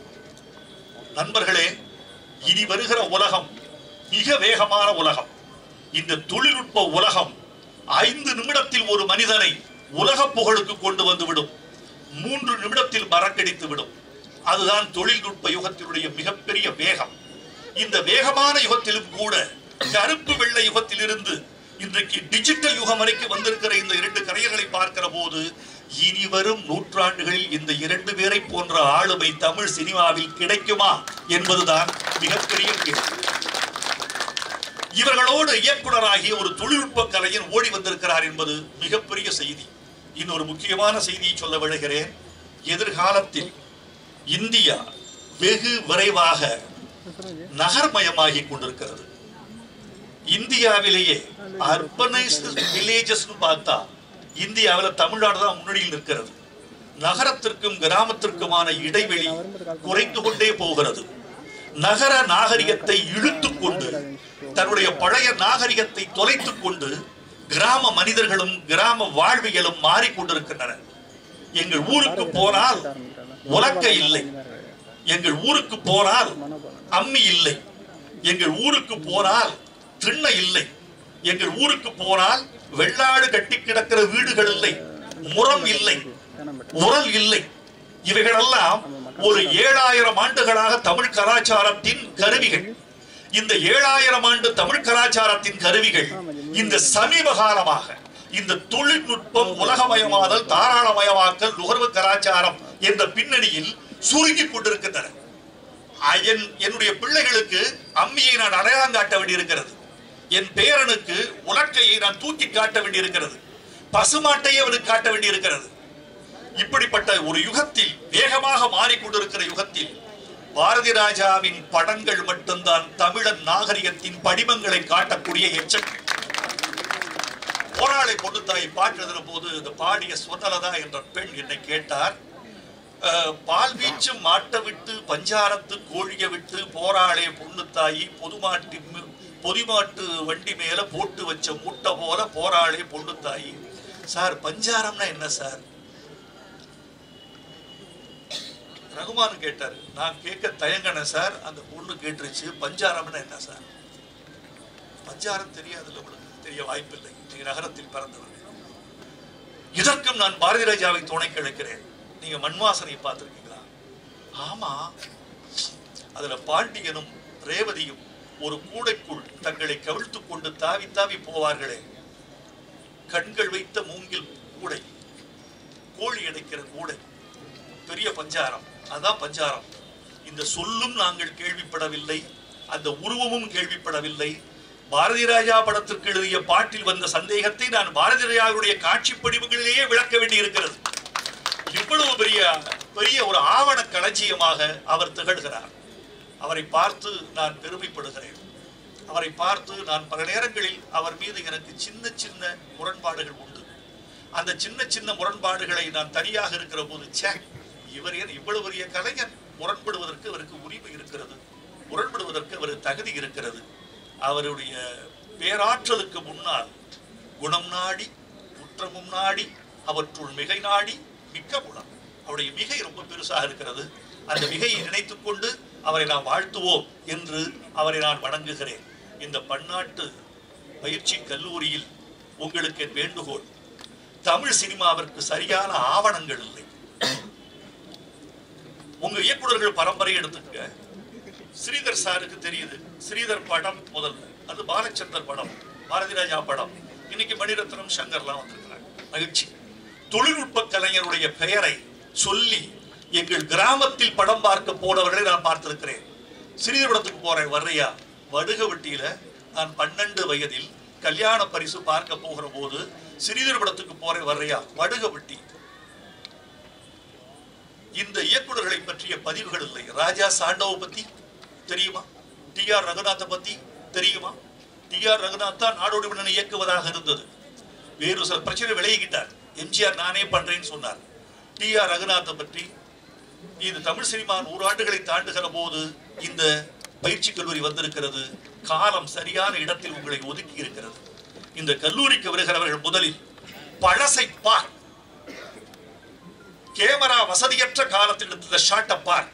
நண்பர்களே இனி வருகிற உலகம் மிக வேகமான உலகம் இந்த தொழில்நுட்ப உலகம் ஐந்து நிமிடத்தில் ஒரு மனிதனை உலக புகழுக்கு கொண்டு வந்து விடும் மூன்று நிமிடத்தில் மறக்கடித்து விடும் அதுதான் தொழில்நுட்ப யுகத்தினுடைய மிகப்பெரிய வேகம் இந்த வேகமான யுகத்திலும் கூட கருப்பு வெள்ளை யுகத்திலிருந்து இன்றைக்கு டிஜிட்டல் யுகம் வரைக்கும் வந்திருக்கிற இந்த இரண்டு கலைஞர்களை பார்க்கிற போது இனி வரும் நூற்றாண்டுகளில் இந்த இரண்டு பேரை போன்ற ஆளுமை தமிழ் சினிமாவில் கிடைக்குமா என்பதுதான் மிகப்பெரிய கேள்வி இவர்களோடு இயக்குனராகிய ஒரு தொழில்நுட்ப கலைஞன் ஓடி வந்திருக்கிறார் என்பது மிகப்பெரிய செய்தி இன்னொரு முக்கியமான செய்தியை சொல்ல விழுகிறேன் எதிர்காலத்தில் இந்தியா வெகு விரைவாக நகர்மயமாகி கொண்டிருக்கிறது இந்தியாவிலேயே அர்பனைஸ்டு வில்லேஜஸ் பார்த்தா இந்தியாவில் தமிழ்நாடு தான் முன்னணியில் நிற்கிறது நகரத்திற்கும் கிராமத்திற்குமான இடைவெளி குறைந்து கொண்டே போகிறது நகர நாகரிகத்தை இழுத்துக் கொண்டு தன்னுடைய பழைய நாகரிகத்தை தொலைத்துக் கொண்டு கிராம மனிதர்களும் கிராம வாழ்வியலும் மாறிக்கொண்டிருக்கின்றன எங்கள் ஊருக்கு போனால் உலக்க இல்லை எங்கள் ஊருக்கு போனால் அம்மி இல்லை எங்கள் ஊருக்கு போனால் திண்ணை இல்லை எங்கள் ஊருக்கு போனால் வெள்ளாடு கட்டி கிடக்கிற வீடுகள் இல்லை முறம் இல்லை உரல் இல்லை இவைகளெல்லாம் ஒரு ஏழாயிரம் ஆண்டுகளாக தமிழ் கலாச்சாரத்தின் கருவிகள் இந்த ஏழாயிரம் ஆண்டு தமிழ் கலாச்சாரத்தின் கருவிகள் இந்த சமீப காலமாக இந்த தொழில்நுட்பம் உலகமயமாதல் தாராளமயமாக்கல் நுகர்வு கலாச்சாரம் என்ற பின்னணியில் சுருங்கிக் கொண்டிருக்கின்றன என் என்னுடைய பிள்ளைகளுக்கு அம்மியை நான் அடையாளம் காட்ட வேண்டியிருக்கிறது என் பேரனுக்கு உலக்கையை நான் தூக்கி காட்ட வேண்டியிருக்கிறது பசுமாட்டையே அவனுக்கு காட்ட வேண்டியிருக்கிறது இப்படிப்பட்ட ஒரு யுகத்தில் வேகமாக மாறிக்கொண்டிருக்கிற யுகத்தில் பாரதி ராஜாவின் படங்கள் மட்டும்தான் தமிழன் நாகரிகத்தின் படிமங்களை காட்டக்கூடிய எச்சங்கள் போராளி பொண்ணுத்தாய் பாட்டு எழுதுற போது இந்த பாடிய சொன்னலதா என்ற பெண் என்னை கேட்டார் அஹ், பால் வீச்சும் மாட்ட விட்டு பஞ்சாரத்து கோழிய விட்டு போராளே பொண்ணுத்தாயி பொதுமாட்டி மு- பொதிமாட்டு வண்டி மேல போட்டு வச்ச மூட்டை போல போராளே பொண்ணுத்தாயி சார் பஞ்சாரம்னா என்ன சார் ரகுமான் கேட்டார் நான் கேட்க தயங்கினேன் சார் அந்த பொண்ணு கேட்டுருச்சு பஞ்சாரம்னா என்ன சார் பஞ்சாரம் தெரியாதுல்ல உங்களுக்கு தெரிய வாய்ப்பில்லை நீங்க நகரத்தில் பிறந்தவர்கள் இதற்கும் நான் பாரதி ராஜாவை துணை கிழக்கிறேன் நீங்க மண்வாசனை பார்த்திருக்கீங்களா ஆமா அதுல பாண்டியனும் ரேவதியும் ஒரு கூடைக்குள் தங்களை கவிழ்த்துக் கொண்டு தாவி தாவி போவார்களே கண்கள் வைத்த மூங்கில் கூடை கோழி அடைக்கிற கூடை பெரிய பஞ்சாரம் அதான் பஞ்சாரம் இந்த சொல்லும் நாங்கள் கேள்விப்படவில்லை அந்த உருவமும் கேள்விப்படவில்லை பாரதி ராஜா படத்திற்கு எழுதிய பாட்டில் வந்த சந்தேகத்தை நான் பாரதி ராஜாவுடைய காட்சி படிவுகளிலேயே விளக்க வேண்டியிருக்கிறது இவ்வளவு பெரிய பெரிய ஒரு ஆவண களஞ்சியமாக அவர் திகழ்கிறார் அவரை பார்த்து நான் பெருமைப்படுகிறேன் அவரை பார்த்து நான் பல நேரங்களில் அவர் மீது எனக்கு சின்ன சின்ன முரண்பாடுகள் உண்டு அந்த சின்ன சின்ன முரண்பாடுகளை நான் தனியாக இருக்கிற போது ச்சே இவர் ஏன் இவ்வளவு பெரிய கலைஞர் முரண்படுவதற்கு அவருக்கு உரிமை இருக்கிறது முரண்படுவதற்கு அவருக்கு தகுதி இருக்கிறது அவருடைய பேராற்றலுக்கு முன்னால் குணம் நாடி குற்றமும் நாடி அவற்றுள் மிகை நாடி மிக்க குணம் அவருடைய மிகை ரொம்ப பெருசாக இருக்கிறது அந்த மிகையை நினைத்துக் கொண்டு அவரை நாம் வாழ்த்துவோம் என்று அவரை நான் வணங்குகிறேன் இந்த பன்னாட்டு பயிற்சி கல்லூரியில் உங்களுக்கு என் வேண்டுகோள் தமிழ் சினிமாவிற்கு சரியான ஆவணங்கள் இல்லை உங்க இயக்குனர்கள் பரம்பரை எடுத்துக்க ஸ்ரீதர் சாருக்கு தெரியுது ஸ்ரீதர் படம் முதல்ல அது பாலச்சந்தர் படம் பாரதி ராஜா படம் இன்னைக்கு மணிரத்னம் சங்கர்லாம் வந்திருக்கிறாங்க மகிழ்ச்சி தொழில்நுட்ப கலைஞருடைய பெயரை சொல்லி எங்கள் கிராமத்தில் படம் பார்க்க போனவர்களை நான் பார்த்திருக்கிறேன் ஸ்ரீதர் படத்துக்கு போறேன் வர்றையா வடுகவட்டியில நான் பன்னெண்டு வயதில் கல்யாண பரிசு பார்க்க போகிற போது ஸ்ரீதர் படத்துக்கு போறேன் வர்றையா வடுகவட்டி இந்த இயக்குனர்களை பற்றிய பதிவுகள் இல்லை ராஜா சாண்டவ பத்தி தெரியுமா டி ஆர் ரகுநாத்தை பத்தி தெரியுமா டி ஆர் ரகுநாத் தான் நாடோடி மன்னனை இயக்குவதாக இருந்தது வேறு சில பிரச்சனை விலகிக்கிட்டார் எம்ஜிஆர் நானே பண்றேன்னு சொன்னார் டி ஆர் ரகுநாத்தை பற்றி இது தமிழ் சினிமா நூறாண்டுகளை தாண்டுகிற போது இந்த பயிற்சி கல்லூரி வந்திருக்கிறது காலம் சரியான இடத்தில் உங்களை ஒதுக்கி இருக்கிறது இந்த கல்லூரிக்கு வருகிறவர்கள் முதலில் பழசை பார் கேமரா வசதியற்ற காலத்தில் எடுத்த ஷாட்டை பார்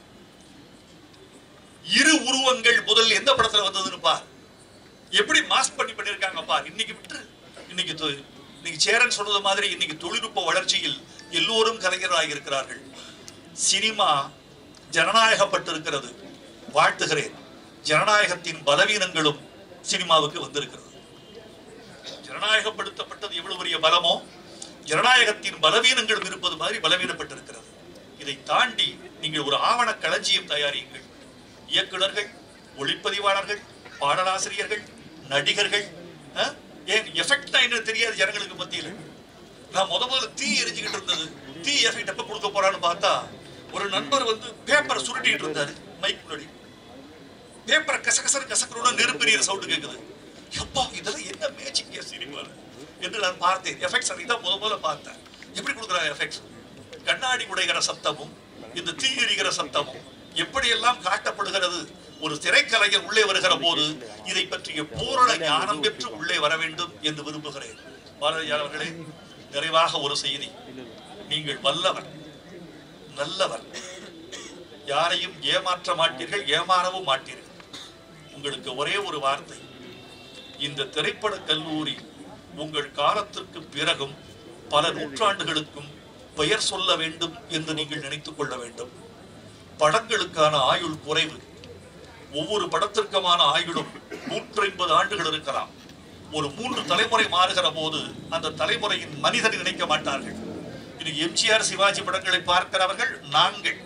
இரு உருவங்கள் முதல் எந்த படத்துல வந்ததுன்னு பார் எப்படி மாஸ்க் பண்ணி பண்ணிருக்காங்க பார் இன்னைக்கு விட்டு இன்னைக்கு தொ- இன்னைக்கு சேரன் சொன்னது மாதிரி இன்னைக்கு தொழில்நுட்ப வளர்ச்சியில் எல்லோரும் கலைஞராக இருக்கிறார்கள் சினிமா ஜனநாயகப்பட்டிருக்கிறது வாழ்த்துகிறேன் ஜனநாயகத்தின் பலவீனங்களும் சினிமாவுக்கு வந்திருக்கிறது ஜனநாயகப்படுத்தப்பட்டது எவ்வளவு பெரிய பலமோ ஜனநாயகத்தின் பலவீனங்களும் இருப்பது மாதிரி பலவீனப்பட்டிருக்கிறது இதை தாண்டி நீங்கள் ஒரு ஆவண களஞ்சியம் தயாரியுங்கள் இயக்குனர்கள் ஒளிப்பதிவாளர்கள் பாடலாசிரியர்கள் நடிகர்கள் ஆ? ஏன் எஃபெக்ட்னா என்ன தெரியாது ஜனங்களுக்கு மத்தியில் நான் முத முதல்ல தீ எரிஞ்சுக்கிட்டு இருந்தது தீ எஃபெக்ட் எப்ப கொடுக்க போறான்னு பார்த்தா ஒரு நண்பர் வந்து பேப்பரை சுருட்டிட்டு இருந்தாரு மைக் முன்னாடி பேப்பரை கசகசர கசக்கரோட நெருப்பெரிய சவுண்டு கேட்குது எப்பா இதெல்லாம் என்ன மேஜிக் சினிமால என்று நான் பார்த்தேன் எஃபெக்ட்ஸ் அன்னைக்கு தான் முத முதல்ல பார்த்தேன் எப்படி கொடுக்குறாங்க எஃபெக்ட்ஸ் கண்ணாடி உடைகிற சத்தமும் இந்த தீ எரிகிற சத்தமும் எப்படியெல்லாம் காட்டப்படுகிறது ஒரு திரைக்கலைஞர் உள்ளே வருகிற போது இதை பற்றிய பூரண ஞானம் பெற்று உள்ளே வர வேண்டும் என்று விரும்புகிறேன் பாரதியார் அவர்களே நிறைவாக ஒரு செய்தி நீங்கள் வல்லவர் நல்லவர் யாரையும் ஏமாற்ற மாட்டீர்கள் ஏமாறவும் மாட்டீர்கள் உங்களுக்கு ஒரே ஒரு வார்த்தை இந்த திரைப்பட கல்லூரி உங்கள் காலத்திற்கு பிறகும் பல நூற்றாண்டுகளுக்கும் பெயர் சொல்ல வேண்டும் என்று நீங்கள் நினைத்துக் கொள்ள வேண்டும் படங்களுக்கான ஆயுள் குறைவு ஒவ்வொரு படத்திற்குமான ஆயுளும் நூற்றி ஐம்பது ஆண்டுகள் இருக்கலாம் ஒரு மூன்று தலைமுறை மாறுகிற போது அந்த தலைமுறையின் மனிதனை நினைக்க மாட்டார்கள் இது எம்ஜிஆர் சிவாஜி படங்களை பார்க்கிறவர்கள் நாங்கள்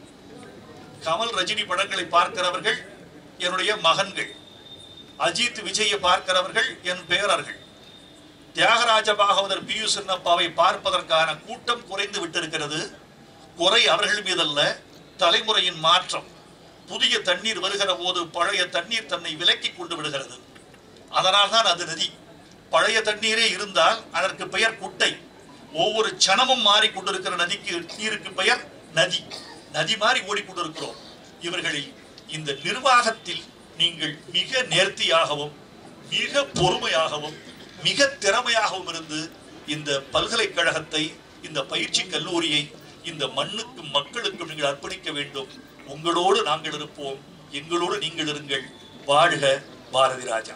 கமல் ரஜினி படங்களை பார்க்கிறவர்கள் என்னுடைய மகன்கள் அஜித் விஜயை பார்க்கிறவர்கள் என் பேரர்கள் தியாகராஜ பாகவதர் பியு சின்னப்பாவை பார்ப்பதற்கான கூட்டம் குறைந்து விட்டிருக்கிறது குறை அவர்கள் மீதல்ல தலைமுறையின் மாற்றம் புதிய தண்ணீர் வருகிற போது பழைய தண்ணீர் தன்னை விலக்கி கொண்டு விடுகிறது அதனால் தான் அது நதி பழைய தண்ணீரே இருந்தால் அதற்கு பெயர் குட்டை ஒவ்வொரு சனமும் மாறிக்கொண்டிருக்கிற நதிக்கு நீருக்கு பெயர் நதி நதி மாறி ஓடிக்கொண்டிருக்கிறோம் இவர்களில் இந்த நிர்வாகத்தில் நீங்கள் மிக நேர்த்தியாகவும் மிக பொறுமையாகவும் மிக திறமையாகவும் இருந்து இந்த பல்கலைக்கழகத்தை இந்த பயிற்சி கல்லூரியை இந்த மண்ணுக்கும் மக்களுக்கும் நீங்கள் அர்ப்பணிக்க வேண்டும் உங்களோடு நாங்கள் இருப்போம் எங்களோடு நீங்கள் இருங்கள் வாழ்க பாரதி ராஜா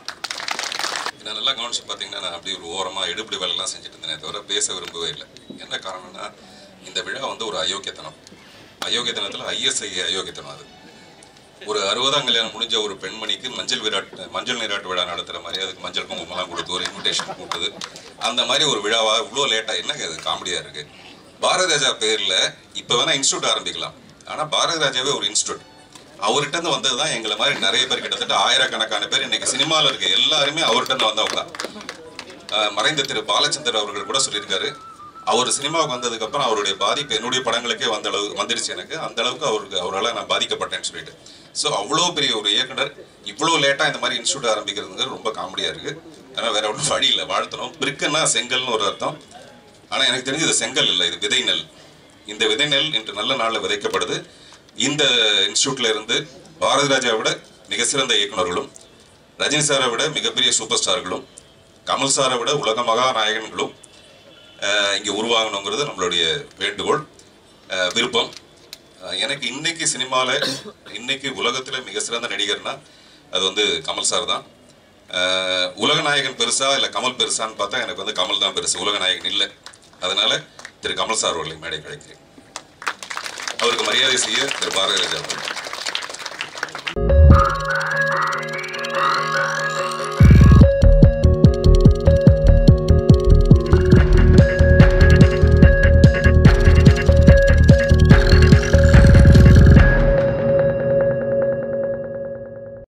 நான் நல்லா கவனிச்சு பார்த்தீங்கன்னா நான் அப்படி ஒரு ஓரமாக எடுபடி வேலைலாம் செஞ்சுட்டு இருந்தேனே தவிர பேச விரும்பவே இல்லை என்ன காரணம்னா இந்த விழா வந்து ஒரு அயோக்கியத்தனம் அயோக்கியத்தனத்தில் ஐஎஸ்ஐ அயோக்கியத்தனம் அது ஒரு அறுபதாம் கல்யாணம் முடிஞ்ச ஒரு பெண்மணிக்கு மஞ்சள் விராட் மஞ்சள் நீராட்டு விழா நடத்துகிற மாதிரி அதுக்கு மஞ்சள் குங்குமம்லாம் கொடுத்து ஒரு இன்விடேஷன் கொடுத்தது அந்த மாதிரி ஒரு விழாவா இவ்வளோ லேட்டாக என்ன அது காமெடியாக இருக்கு பாரதி ராஜா பேரில் இப்போ வேணால் இன்ஸ்டியூட் ஆரம்பிக்கலாம் ஆனால் பாரதி ராஜாவே ஒரு இன்ஸ்டியூட் அவர்கிட்ட இருந்து வந்தது தான் எங்களை மாதிரி நிறைய பேர் கிட்டத்தட்ட ஆயிரக்கணக்கான பேர் இன்னைக்கு சினிமாவில் இருக்க எல்லாருமே அவர்கிட்ட இருந்து வந்தவங்க தான் ஆஹ் மறைந்த திரு பாலச்சந்தர் அவர்கள் கூட சொல்லியிருக்காரு அவர் சினிமாவுக்கு வந்ததுக்கு அப்புறம் அவருடைய பாதிப்பு என்னுடைய படங்களுக்கே வந்த அளவு வந்துருச்சு எனக்கு அந்த அளவுக்கு அவருக்கு அவரால் நான் பாதிக்கப்பட்டேன்னு சொல்லிட்டு ஸோ அவ்வளோ பெரிய ஒரு இயக்குனர் இவ்வளோ லேட்டாக இந்த மாதிரி இன்ஸ்டியூட் ஆரம்பிக்கிறதுங்கிறது ரொம்ப காமெடியாக இருக்கு ஆனால் வேற ஒன்றும் வழி இல்லை வாழ்த்தணும் பிரிக்குன்னா செங்கல்னு ஒரு அர்த்தம் ஆனால் எனக்கு தெரிஞ்சு இது செங்கல் இல்லை இது விதை நெல் இந்த விதை நெல் இன்று நல்ல நாளில் விதைக்கப்படுது இந்த இன்ஸ்டியூட்ல இருந்து பாரதி ராஜாவை விட மிக சிறந்த இயக்குனர்களும் ரஜினி சாரை விட மிகப்பெரிய சூப்பர் ஸ்டார்களும் கமல் சாரை விட உலக மகாநாயகன்களும் அஹ், இங்கே உருவாகணுங்கிறது நம்மளுடைய வேண்டுகோள் அஹ், விருப்பம் அஹ், எனக்கு இன்னைக்கு சினிமாவில் இன்னைக்கு உலகத்தில் மிக சிறந்த நடிகர்னா அது வந்து கமல் சார் தான் அஹ், உலக நாயகன் பெருசா இல்லை கமல் பெருசான்னு பார்த்தா எனக்கு வந்து கமல் தான் பெருசு உலக நாயகன் இல்லை அதனால திரு கமல் சார் அவர்களை மேடை கிடைக்கிறேன் அவருக்கு மரியாதை செய்ய திரு பாரதி ராஜா அவர்கள்